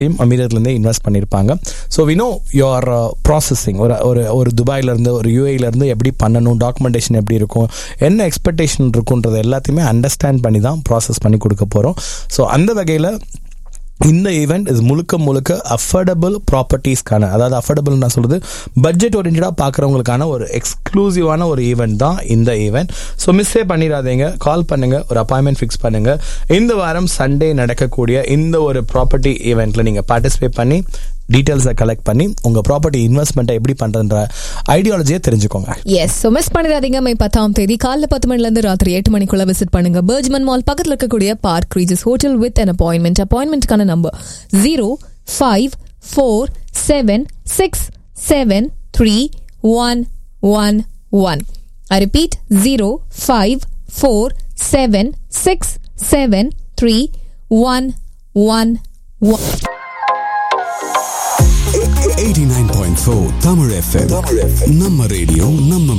அமீரத்துலேருந்தே invest பண்ணியிருப்பாங்க so we know your processing ஒரு ஒரு ஒரு துபாயிலேருந்து ஒரு யூஏலேருந்து எப்படி பண்ணணும் டாக்குமெண்டேஷன் எப்படி இருக்கும் என்ன எக்ஸ்பெக்டேஷன் இருக்குன்றது எல்லாத்தையுமே அண்டர்ஸ்டாண்ட் பண்ணி தான் ப்ராசஸ் பண்ணி கொடுக்க போகிறோம் ஸோ அந்த வகையில் இந்த ஈவெண்ட் இது முழுக்க முழுக்க அஃபோர்டபுள் ப்ராப்பர்ட்டிஸ்க்கான அதாவது அஃபோர்டபுள் நான் சொல்றது பட்ஜெட் ஓரியன்டாக பார்க்குறவங்களுக்கான ஒரு எக்ஸ்க்ளூசிவான ஒரு ஈவெண்ட் தான் இந்த ஈவெண்ட் ஸோ மிஸ்ஸே பண்ணிடாதீங்க கால் பண்ணுங்க ஒரு அப்பாயின்மெண்ட் ஃபிக்ஸ் பண்ணுங்க இந்த வாரம் சண்டே நடக்கக்கூடிய இந்த ஒரு ப்ராப்பர்ட்டி ஈவெண்ட்ல நீங்க பார்ட்டிசிபேட் பண்ணி டீட்டெயில்ஸை கலெக்ட் பண்ணி உங்க ப்ராப்பர்ட்டி இன்வெஸ்ட்மெண்ட்டை எப்படி பண்றன்ற ஐடியாலஜியை தெரிஞ்சுக்கோங்க எஸ் ஸோ மிஸ் பண்ணிடாதீங்க மே பத்தாம் தேதி காலைல பத்து மணில இருந்து ராத்திரி எட்டு மணிக்குள்ள விசிட் பண்ணுங்க பர்ஜ்மன் மால் பக்கத்துல இருக்கக்கூடிய Park Regis hotel with an appointment அப்பாயின்மெண்ட்கான number zero five four seven six seven three one one one I repeat zero five four seven six seven three one one one 89.4 Tamil FM. நம்ம radio நம்ம